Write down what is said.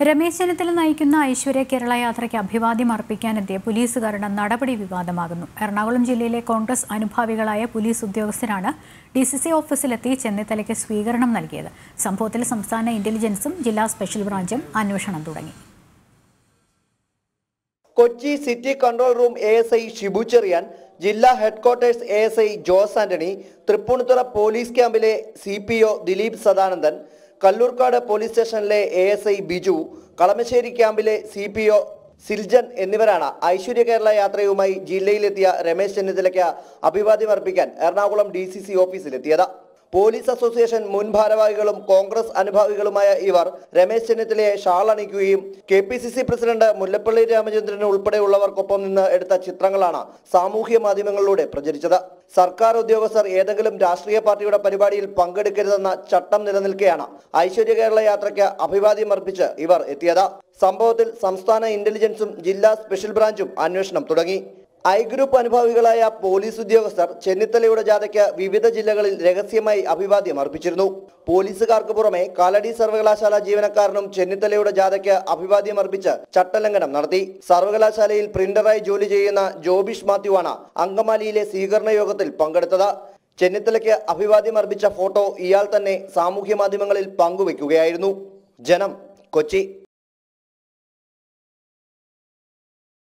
രമേശ് ചെന്നിത്തല നയിക്കുന്ന ഐശ്വര്യ കേരള യാത്രയ്ക്ക് അഭിവാദ്യം അർപ്പിക്കാനെത്തിയ പോലീസുകാരുടെ നടപടി വിവാദമാകുന്നു എറണാകുളം ജില്ലയിലെ കോൺഗ്രസ് അനുഭാവികളായ പോലീസ് ഉദ്യോഗസ്ഥരാണ് ഡി സി സി ഓഫീസിലെത്തി ചെന്നിത്തലയ്ക്ക് സ്വീകരണം നൽകിയത് സംഭവത്തിൽ സംസ്ഥാന ഇന്റലിജൻസും ജില്ലാ സ്പെഷ്യൽ ബ്രാഞ്ചും അന്വേഷണം തുടങ്ങി Kochi city control room A S I Shibu Cherian ജില്ലാ headquarters A S I Jose Antony Thrippunithura police ക്യാമ്പിലെ C P O Dileep Sadanandan Kallurkkad police സ്റ്റേഷനിലെ A S I Biju Kalamassery ക്യാമ്പിലെ സി പി ഒ സിൽജൻ എന്നിവരാണ് ഐശ്വര്യ കേരള യാത്രയുമായി ജില്ലയിലെത്തിയ രമേശ് ചെന്നിത്തലയ്ക്ക് അഭിവാദ്യം അർപ്പിക്കാൻ എറണാകുളം ഡി സി സി ഓഫീസിലെത്തിയത് പോലീസ് അസോസിയേഷൻ മുൻ ഭാരവാഹികളും കോൺഗ്രസ് അനുഭാവികളുമായ ഇവർ രമേശ് ചെന്നിത്തലയെ ഷാൾ അണിക്കുകയും K P C C president Mullappally Ramachandran ഉൾപ്പെടെയുള്ളവർക്കൊപ്പം നിന്ന് എടുത്ത ചിത്രങ്ങളാണ് സാമൂഹ്യ മാധ്യമങ്ങളിലൂടെ പ്രചരിച്ചത് സർക്കാർ ഉദ്യോഗസ്ഥർ ഏതെങ്കിലും രാഷ്ട്രീയ പാർട്ടിയുടെ പരിപാടിയിൽ പങ്കെടുക്കരുതെന്ന ചട്ടം നിലനിൽക്കെയാണ് ഐശ്വര്യ കേരള യാത്രയ്ക്ക് അഭിവാദ്യം അർപ്പിച്ച് ഇവർ എത്തിയത് സംഭവത്തിൽ സംസ്ഥാന ഇന്റലിജൻസും ജില്ലാ സ്പെഷ്യൽ ബ്രാഞ്ചും അന്വേഷണം തുടങ്ങി ഐ ഗ്രൂപ്പ് അനുഭാവികളായ പോലീസ് ഉദ്യോഗസ്ഥർ ചെന്നിത്തലയുടെ ജാഥയ്ക്ക് വിവിധ ജില്ലകളിൽ രഹസ്യമായി അഭിവാദ്യം അർപ്പിച്ചിരുന്നു പോലീസുകാർക്ക് പുറമെ കാലടി സർവകലാശാല ജീവനക്കാരനും ചെന്നിത്തലയുടെ ജാഥയ്ക്ക് അഭിവാദ്യം അർപ്പിച്ച് ചട്ടലംഘനം നടത്തി സർവകലാശാലയിൽ പ്രിന്ററായി ജോലി ചെയ്യുന്ന ജോബിഷ് മാത്യുവാണ് അങ്കമാലിയിലെ സ്വീകരണ യോഗത്തിൽ പങ്കെടുത്തത് ചെന്നിത്തലയ്ക്ക് അഭിവാദ്യം അർപ്പിച്ച ഫോട്ടോ ഇയാൾ തന്നെ സാമൂഹ്യ മാധ്യമങ്ങളിൽ പങ്കുവെക്കുകയായിരുന്നു ജനം കൊച്ചി